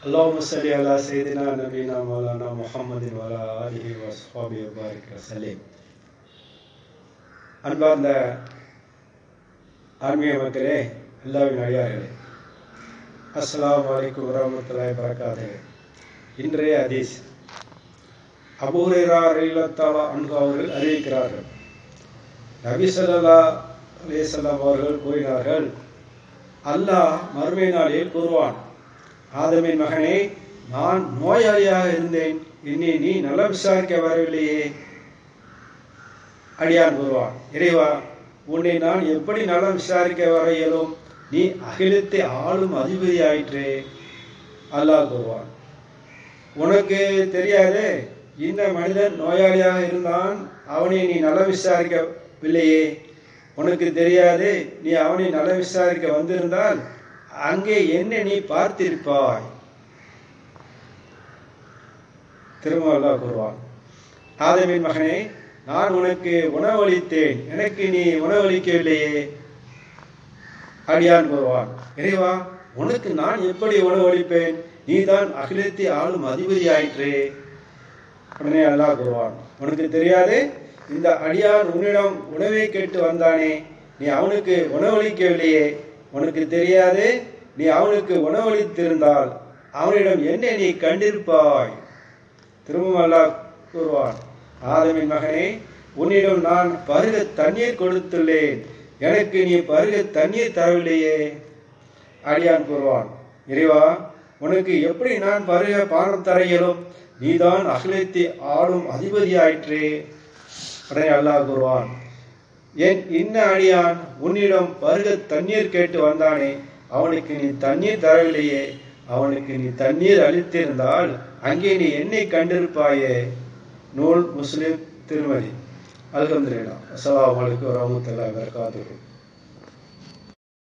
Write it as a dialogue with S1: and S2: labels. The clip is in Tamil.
S1: اللهم صل على سيدنا نبينا مولانا محمد وعلى آله وصحبه وبارك وسلم அன்பார்ந்த ஆன்மீக மக்களே அல்லாவின் அடியார்களே அஸ்ஸலாமு அலைக்கும் வரமத்துல்லாஹி வரகாத்து இன்றைய ஹதீஸ் அபூரைரா ரயிலத்தாலா அன்கு அவர்கள் அறிவிக்கிறார்கள் நபி ஸல்லல்லா அலைஹிஸ்ஸலாம் அவர்கள் கூறினார்கள் அல்லாஹ் மறுமை நாளில் கூறுவான் ஆதமின் மகனே நான் நோயாளியாக இருந்தேன் என்னை நீ நலம் விசாரிக்க வரவில்லையே அடியான் கூறுவான் இறைவா உன்னை நான் எப்படி நலம் விசாரிக்க வர இயலும் நீ அகிலத்தை ஆளும் அதிபதி ஆயிற்றே அல்லாஹ் கூறுவான் உனக்கு தெரியாதே இந்த மனிதன் நோயாளியாக இருந்தான் அவனை நீ நலம் விசாரிக்கவில்லையே உனக்கு தெரியாது நீ அவனை நலம் விசாரிக்க வந்திருந்தால் அங்கே என்ன நீ பார்த்திருப்பாய் திரும்ப அல்லாஹ் கூறுவான் ஆதமின் மகனே நான் உனக்கு உணவளித்தேன் எனக்கு நீ உணவளிக்கவில்லையே அடியான் கூறுவான் இறைவா உனக்கு நான் எப்படி உணவளிப்பேன் நீதான் அகிலத்தை ஆளும் அதிபதி ஆயிற்றே உடனே அல்லாஹ் கூறுவான் உனக்கு தெரியாது இந்த அடியான் உன்னிடம் உணவை கேட்டு வந்தானே நீ அவனுக்கு உணவளிக்கவில்லையே உனக்கு தெரியாது நீ அவனுக்கு உணவளித்திருந்தால் அவனிடம் என்ன நீ கண்டிருப்பாய் திரும்பவும் அல்லாஹ் கூறுவான் ஆதமின் மகனே உன்னிடம் நான் பருக தண்ணீர் கொடுத்துள்ளேன் எனக்கு நீ பருக தண்ணீர் தரவில்லையே அடியான் கூறுவான் இறைவா உனக்கு எப்படி நான் பருக பானம் தர இயலும் நீதான் அகிலத்தை ஆளும் அதிபதியாயிற்றே உடனே அல்லாஹ் கூறுவான் என் இன்ன அடியான் உன்னிடம் பருக தண்ணீர் கேட்டு வந்தானே அவனுக்கு நீ தண்ணீர் தரவில்லையே அவனுக்கு நீ தண்ணீர் அளித்திருந்தால் அங்கே நீ என்னை கண்டிருப்பாயே நூல் முஸ்லிம் திருமதி அல்ஹம்துலில்லாஹ் அஸ்ஸலாமு அலைக்கும் வரஹ்மத்துல்லாஹி வபரகாத்துஹு